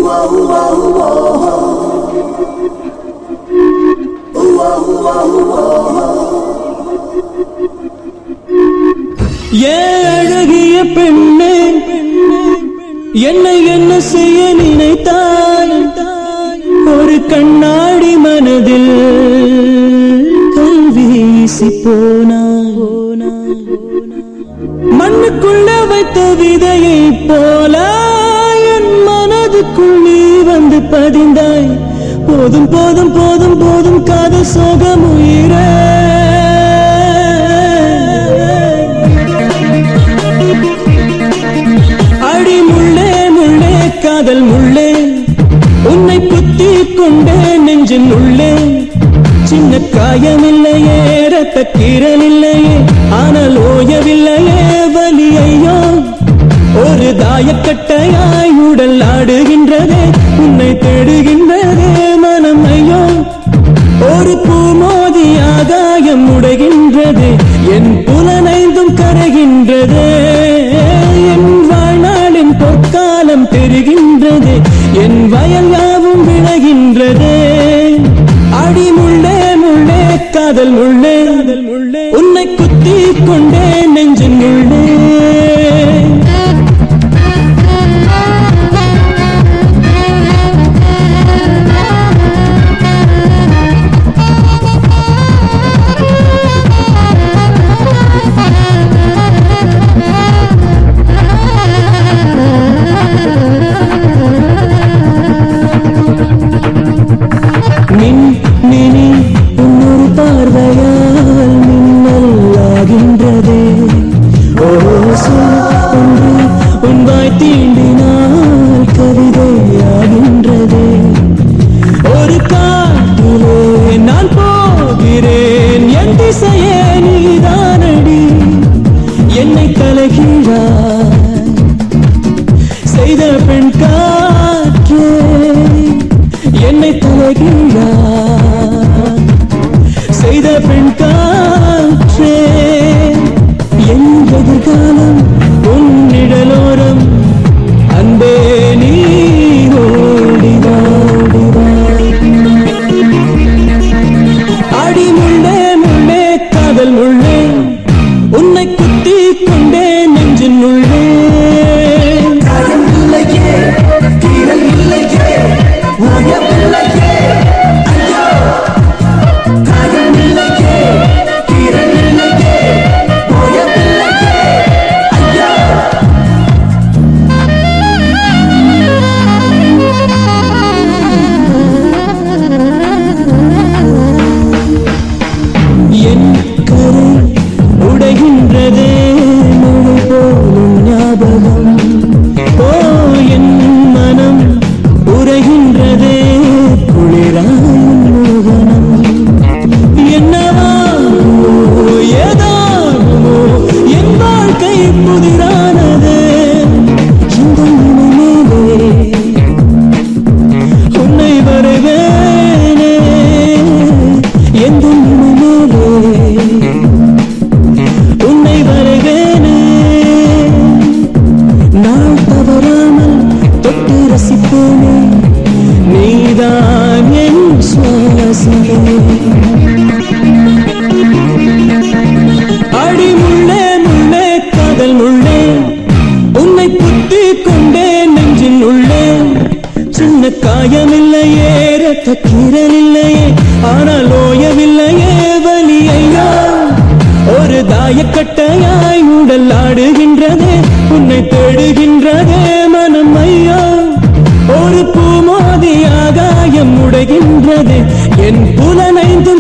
ஏன் அழகிய பெண்ணே என்னை என்ன செய்ய நினைத்தாய் ஒரு கண்ணாடி மனதில் கல்வீசி போனாய் மண்ணுக்குள்ள வைத்த விதையை போல என் மனதுக்குள் நீ வந்து பதிந்தாய் போதும் போதும் போதும் போதும் காதல் சோகம் உயிரே அடி முள்ளே முள்ளே காதல் முள்ளே உன்னை குத்தி கொண்டே நெஞ்சின் உள்ளே சின்ன காயமில்லையே ரத்த கீரல் இல்லையே ஆனால் ஓயவில்லையே வலி ஐயோ ஒரு தாயக்கட்டையாய் உடல் ஆடுகின்றதே உன்னை தேடுகின்றதே மனம் ஐயோ ஒரு பூமோதி ஆகாயம் உடைகின்றது என் புலனைந்தும் கரைகின்றது என் வாழ்நாளின் பொற்காலம் தெரிகின்றது என் வயல் யாவும் விளைகின்றது அடி முள்ளே முள்ளே காதல் முள்ளே காதல் முள்ளே உன்னை குத்தி கொண்டே நெஞ்சின் உள்ளே மின் மினி உன்னொரு பார்வையால் மின்னல் ஆகின்றதே ஓ சொல் ஒன்று உன் வாய் தீண்டினால் கவிதையாகின்றதே ஒரு காட்டிலே நான் போகிறேன் என் திசையே நீதானடி என்னை கலகிறாய் செய்த பெண் காற்றே என்னை தலைகிறார் செய்த பெண் காற்றே என் எதிர்காலம் உன்னிடலோரம் அன்பே நீ ஓடிவா ஓடிவா அடி முள்ளே முள்ளே காதல் முள்ளே உன்னை குத்தி கொண்டே நெஞ்சின் உள்ளே காயம் இல்லையே கீரல் இல்லையே உயவில்லையே ஐயோ காயம் இல்லையே கீரல் இல்லையே உயவில்லையே ஐயோ என் கரை உடைகின்றதே மழை போலும் ஞாபகம் ஓ என் மனம் உரைகின்றதே குளிராயும் மோகனம் என்னவாகுமோ ஏதாகுமோ என் வாழ்க்கை புதிரானது இந்த நினைவிலே உன்னை வருவேனே எந்த நினைவிலே உன்னை வருவேனே நாள் தவறாமல் தொட்டு ரசிப்பேனே நீதான் என் சுவாசமே அடி முள்ளே முள்ளே காதல் முள்ளே உன்னை குத்தி கொண்டே நெஞ்சின் உள்ளே சின்ன காயமில்லையே ரத்த கீரல் இல்லையே ஆனால் ஓயவில்லையே வலி ஐயா ஒரு தாயக்கட்டையாய் உடல் ஆடுகின்றதே உன்னை தேடுகின்றதே மனம் ஐயா ஒரு பூமோதி ஆகாயம் உடைகின்றது என் புலனைந்தும்